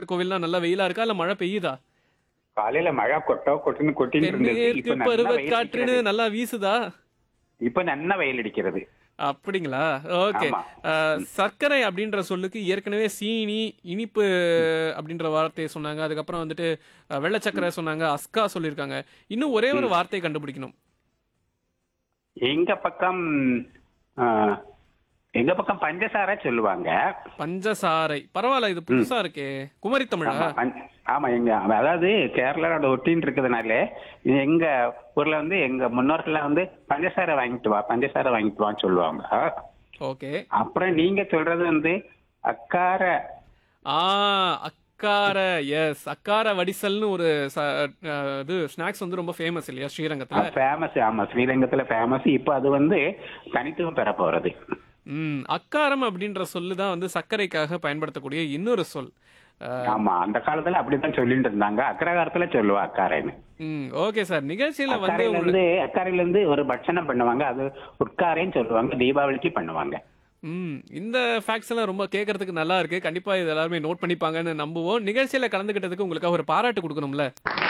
நாகர்கோவில்லாம் நல்லா வெயிலா இருக்கா இல்ல மழை பெய்யுதா காலையில மழை கொட்டோ கொட்டுன்னு கொட்டின்னு இருந்தது தென்மேற்கு இப்ப நல்லா பருவ வெயில் காற்றுன்னு அடிக்கிறது. நல்லா வீசுதா இப்ப நல்லா வெயில் அடிக்கிறது அப்படிங்களா ஓகே ஆமா. சர்க்கரை அப்படின்ற சொல்லுக்கு ஏற்கனவே சீனி இனிப்பு அப்படின்ற வார்த்தையை சொன்னாங்க அதுக்கப்புறம் வந்துட்டு அஹ், வெள்ளை சர்க்கரை சொன்னாங்க அஸ்கா சொல்லியிருக்காங்க இன்னும் ஒரே ஒரு வார்த்தையை கண்டுபிடிக்கணும் எங்க பக்கம் ஆ, எங்க பக்கம் பஞ்சசார சொல்லுவாங்க பஞ்சசாரை பரவாயில்ல இது புதுசா இருக்கே குமரி தமிழா ஆமா, பஞ்ச- ஆமா எங்க அதாவது கேரளாவோட ஒட்டின்னு இருக்கிறதுனால எங்க ஊர்ல வந்து எங்க முன்னோர்கள் வந்து பஞ்சசார வாங்கிட்டு வா பஞ்சசார வாங்கிட்டு வான்னு சொல்லுவாங்க ஓகே அப்புறம் நீங்க சொல்றது வந்து அக்கார ஆ அக்கார எஸ் அக்கார வடிசல்னு ஒரு ச- அஹ், இது ஸ்நாக்ஸ் வந்து ரொம்ப ஃபேமஸ் இல்லையா ஸ்ரீரங்கத்துல ஃபேமஸ் ஆமா ஸ்ரீரங்கத்துல ஃபேமஸ் இப்போ அது வந்து தனித்துவம் பெற போறது ம் அக்காரம் அப்படின்ற சொல்லு தான் வந்து சர்க்கரைக்காக பயன்படுத்தக்கூடிய இன்னொரு சொல் அஹ், ஆமா அந்த காலத்துல அப்படித்தான் சொல்லிட்டு இருந்தாங்க அக்கரகாரத்துல சொல்லுவா அக்காரைன்னு ம் ஓகே சார் நிகழ்ச்சியில வந்து அக்காரையில உங்களுக்கு இருந்து அக்காரையில இருந்து ஒரு பட்சணம் பண்ணுவாங்க அது உட்காரேன்னு சொல்லுவாங்க தீபாவளிக்கு பண்ணுவாங்க ம் இந்த ஃபேக்ட்ஸ் எல்லாம் ரொம்ப கேட்கறதுக்கு நல்லா இருக்கு கண்டிப்பா இது எல்லாருமே நோட் பண்ணிப்பாங்கன்னு நம்புவோம் நிகழ்ச்சியில கலந்துக்கிட்டதுக்கு உங்களுக்காக ஒரு பாராட்டு கொடுக்கணும்ல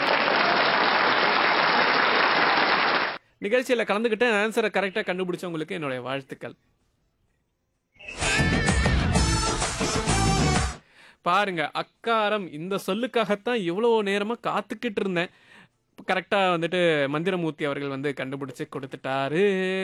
நிகழ்ச்சியில கலந்துக்கிட்டு ஆன்சரை கரெக்டா கண்டுபிடிச்சவங்களுக்கு என்னுடைய வாழ்த்துக்கள் பாருங்க அக்காரம் இந்த சொல்லுக்காகத்தான் இவ்வளோ நேரமா காத்துக்கிட்டு இருந்தேன் கரெக்டா வந்துட்டு மந்திரமூர்த்தி அவர்கள் வந்து கண்டுபிடிச்சு கொடுத்துட்டாரு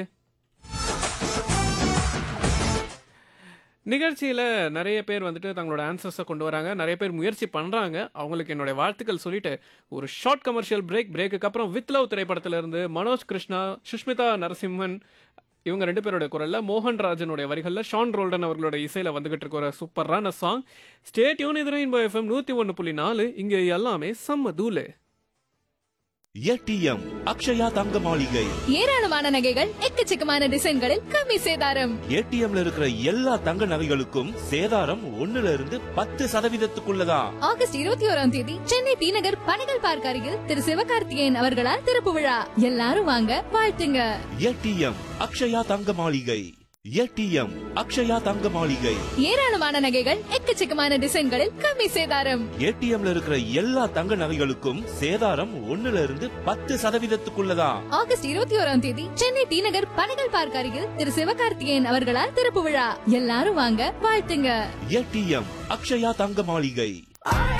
நிகழ்ச்சியில நிறைய பேர் வந்துட்டு தங்களோட ஆன்சர்ஸை கொண்டு வராங்க நிறைய பேர் முயற்சி பண்றாங்க அவங்களுக்கு என்னுடைய வாழ்த்துக்கள் சொல்லிட்டு ஒரு ஷார்ட் கமர்ஷியல் பிரேக் பிரேக்குக்கு அப்புறம் வித் லவ் திரைப்படத்துல இருந்து மனோஜ் கிருஷ்ணா சுஷ்மிதா நரசிம்மன் இவங்க ரெண்டு பேரோட குரல்ல மோகன் ராஜனுடைய வரிகள்ல ஷான் ரோல்டன் அவர்களோட இசையில வந்துகிட்டு இருக்க ஒரு சூப்பரான சாங் ஸ்டேட் யூன் இது ரெயின்போ எஃப்எம் நூத்தி ஒன்னு புள்ளி நாலு இங்க எல்லாமே செம்ம தூளு ஏடிஎம் அக்ஷயா தங்க மாளிகை ஏராளமான நகைகள் எக்கச்சக்கமான டிசைன்களில் கம்மி சேதாரம் ஏடிஎம்ல இருக்கிற எல்லா தங்க நகைகளுக்கும் சேதாரம் ஒண்ணுல இருந்து பத்து சதவீதத்துக்குள்ளதான் ஆகஸ்ட் இருபத்தி ஓராம் தேதி சென்னை டி நகர் பனைகள் பார்க் அருகில் திரு சிவகார்த்திகேயன் அவர்களால் திறப்பு விழா எல்லாரும் வாங்க வாழ்த்துங்க ஏடிஎம் அக்ஷயா தங்க மாளிகை ஏடிஎம் அக்ஷயா தங்க மாளிகை ஏராளமான நகைகள் எக்கச்சக்கமான டிசைன்களில் கம்மி சேதாரம் ஏடிஎம்ல இருக்கிற எல்லா தங்க நகைகளுக்கும் சேதாரம் ஒண்ணுல இருந்து பத்து சதவீதத்துக்குள்ளதான் ஆகஸ்ட் இருபத்தி ஓராம் தேதி சென்னை டி நகர் பனைகள் பார்க் அருகில் திரு சிவகார்த்திகேயன் அவர்களால் திறப்பு விழா எல்லாரும் வாங்க வாழ்த்துங்க ஏடிஎம் அக்ஷயா தங்க மாளிகை I